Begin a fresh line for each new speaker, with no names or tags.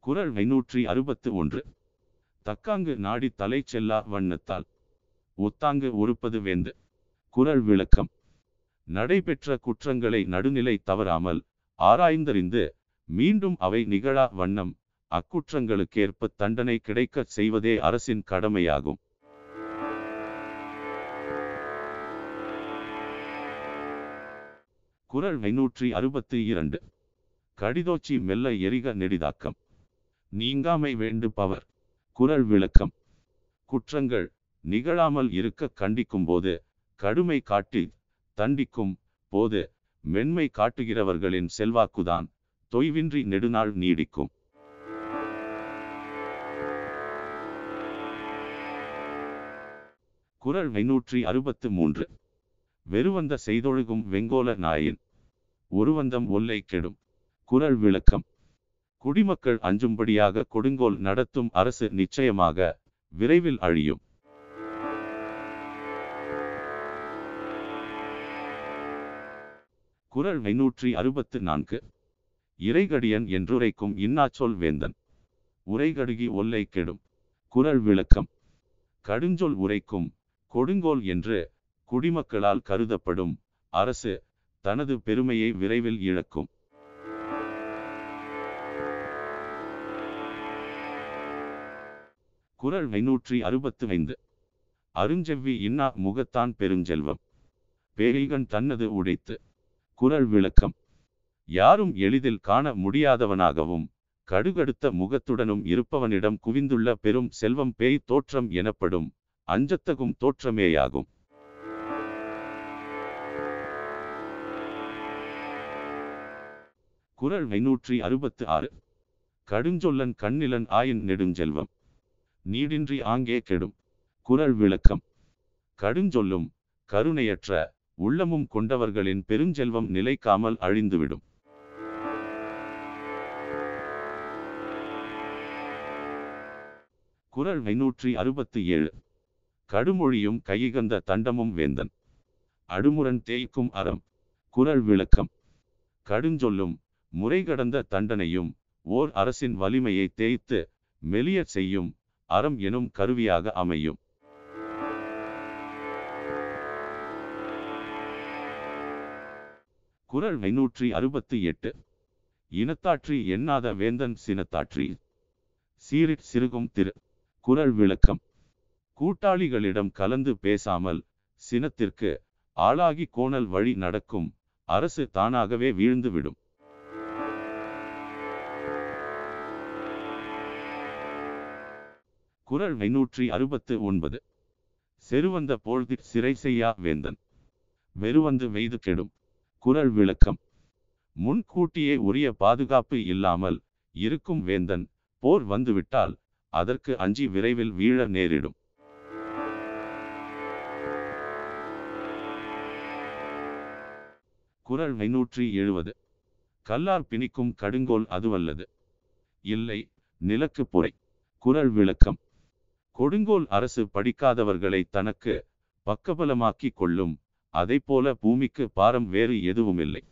குறள் ஐநூற்றி அறுபத்து ஒன்று தக்காங்கு நாடி தலை செல்லா வண்ணத்தால் ஒத்தாங்கு ஒருப்பது வேந்து குறள் விளக்கம் நடைபெற்ற குற்றங்களை நடுநிலை தவறாமல் ஆராய்ந்தறிந்து மீண்டும் அவை நிகழா வண்ணம் அக்குற்றங்களுக்கேற்ப தண்டனை கிடைக்கச் செய்வதே அரசின் கடமையாகும் குறள் ஐநூற்றி அறுபத்தி இரண்டு கடிதோச்சி மெல்ல எரிக நெடிதாக்கம் நீங்காமை வேண்டு பவர் குறள் விளக்கம் குற்றங்கள் நிகழாமல் இருக்க கண்டிக்கும் போது கடுமை காட்டி தண்டிக்கும் போது மென்மை காட்டுகிறவர்களின் செல்வாக்குதான் தொய்வின்றி நெடுநாள் நீடிக்கும் குறள் ஐநூற்றி அறுபத்து மூன்று வெறுவந்த செய்தொழுகும் வெங்கோல நாயின் ஒருவந்தம் ஒல்லை கெடும் குறள் விளக்கம் குடிமக்கள் அஞ்சும்படியாக கொடுங்கோல் நடத்தும் அரசு நிச்சயமாக விரைவில் அழியும் குறள் ஐநூற்றி அறுபத்து நான்கு இறைகடியன் என்றுரைக்கும் இன்னாச்சொல் வேந்தன் உரைகடுகி ஒல்லை கெடும் குறள் விளக்கம் கடுஞ்சொல் உரைக்கும் கொடுங்கோல் என்று குடிமக்களால் கருதப்படும் அரசு தனது பெருமையை விரைவில் இழக்கும் குறள் ஐநூற்றி அறுபத்து ஐந்து அருஞ்செவ்வி இன்னா முகத்தான் பெருஞ்செல்வம் பேய்கன் தன்னது உடைத்து குறள் விளக்கம் யாரும் எளிதில் காண முடியாதவனாகவும் கடுகடுத்த முகத்துடனும் இருப்பவனிடம் குவிந்துள்ள பெரும் செல்வம் பேய் தோற்றம் எனப்படும் அஞ்சத்தகும் தோற்றமேயாகும் குறள் ஐநூற்றி அறுபத்து ஆறு கடுஞ்சொல்லன் கண்ணிலன் ஆயின் நெடுஞ்செல்வம் நீடின்றி ஆங்கே கெடும் குறள் விளக்கம் கடுஞ்சொல்லும் கருணையற்ற உள்ளமும் கொண்டவர்களின் பெருஞ்செல்வம் நிலைக்காமல் அழிந்துவிடும் குறள் ஐநூற்றி அறுபத்தி ஏழு கடுமொழியும் கையிகந்த தண்டமும் வேந்தன் அடுமுரண் தேய்க்கும் அறம் குறள் விளக்கம் கடுஞ்சொல்லும் முறைகடந்த தண்டனையும் ஓர் அரசின் வலிமையை தேய்த்து மெலியச் செய்யும் அறம் எனும் கருவியாக அமையும் குறள் ஐநூற்றி அறுபத்தி எட்டு இனத்தாற்றி எண்ணாத வேந்தன் சினத்தாற்றி சீரிற் சிறுகும் திரு குறள் விளக்கம் கூட்டாளிகளிடம் கலந்து பேசாமல் சினத்திற்கு ஆளாகி கோணல் வழி நடக்கும் அரசு தானாகவே வீழ்ந்துவிடும் குறள் ஐநூற்றி அறுபத்து ஒன்பது செருவந்த போழ்திற் சிறை செய்யா வேந்தன் வெறுவந்து வெய்து கெடும் குறள் விளக்கம் முன்கூட்டியே உரிய பாதுகாப்பு இல்லாமல் இருக்கும் வேந்தன் போர் வந்துவிட்டால் அதற்கு அஞ்சி விரைவில் வீழ நேரிடும் குறள் ஐநூற்றி எழுவது கல்லார் பிணிக்கும் கடுங்கோல் அதுவல்லது இல்லை நிலக்கு பொறை குறள் விளக்கம் கொடுங்கோல் அரசு படிக்காதவர்களை தனக்கு பக்கபலமாக்கிக் கொள்ளும் அதைப்போல பூமிக்கு பாரம் வேறு எதுவுமில்லை